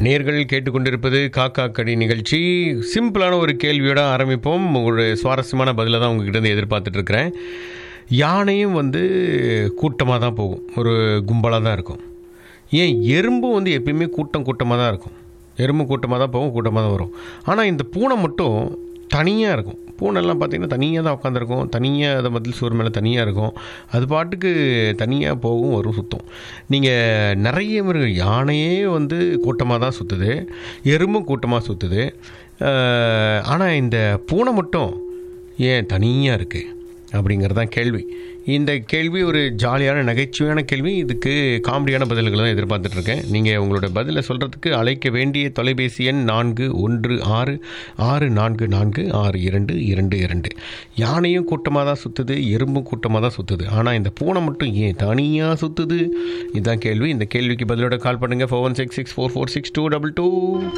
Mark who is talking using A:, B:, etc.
A: நேர்கள் கேட்டுக்கொண்டிருப்பது காக்கா கடி நிகழ்ச்சி சிம்பிளான ஒரு கேள்வியோட ஆரம்பிப்போம் ஒரு சுவாரஸ்யமான பதிலை தான் உங்ககிட்ட இருந்து எதிர்பார்த்துட்டு இருக்கிறேன் யானையும் வந்து கூட்டமாக தான் போகும் ஒரு கும்பலாக தான் இருக்கும் ஏன் எறும்பும் வந்து எப்பயுமே கூட்டம் கூட்டமாக தான் இருக்கும் எறும்பு கூட்டமாக தான் போகும் கூட்டமாக தான் வரும் ஆனால் இந்த பூனை மட்டும் தனியாக இருக்கும் பூனைலாம் பார்த்தீங்கன்னா தனியாக தான் உட்காந்துருக்கும் தனியாக அதை மதில் சுவர் மேலே தனியாக இருக்கும் அது பாட்டுக்கு தனியாக போகும் வரும் சுற்றும் நீங்கள் நிறைய மிருகம் யானையே வந்து கூட்டமாக தான் சுற்றுது எறும்பும் கூட்டமாக சுற்றுது ஆனால் இந்த பூனை மட்டும் ஏன் தனியாக இருக்குது அப்படிங்கிறது தான் கேள்வி இந்த கேள்வி ஒரு ஜாலியான நகைச்சுவையான கேள்வி இதுக்கு காமெடியான பதில்களை தான் எதிர்பார்த்துட்டு இருக்கேன் நீங்கள் உங்களோட பதிலை சொல்கிறதுக்கு அழைக்க வேண்டிய தொலைபேசி எண் நான்கு ஒன்று ஆறு ஆறு நான்கு நான்கு ஆறு இரண்டு இரண்டு இரண்டு யானையும் கூட்டமாக தான் சுற்றுது எறும்பும் கூட்டமாக தான் சுற்றுது ஆனால் இந்த பூனை மட்டும் ஏன் தனியாக சுற்றுது இதுதான் கேள்வி இந்த கேள்விக்கு பதிலோட கால் பண்ணுங்கள் four one six six four four six two double two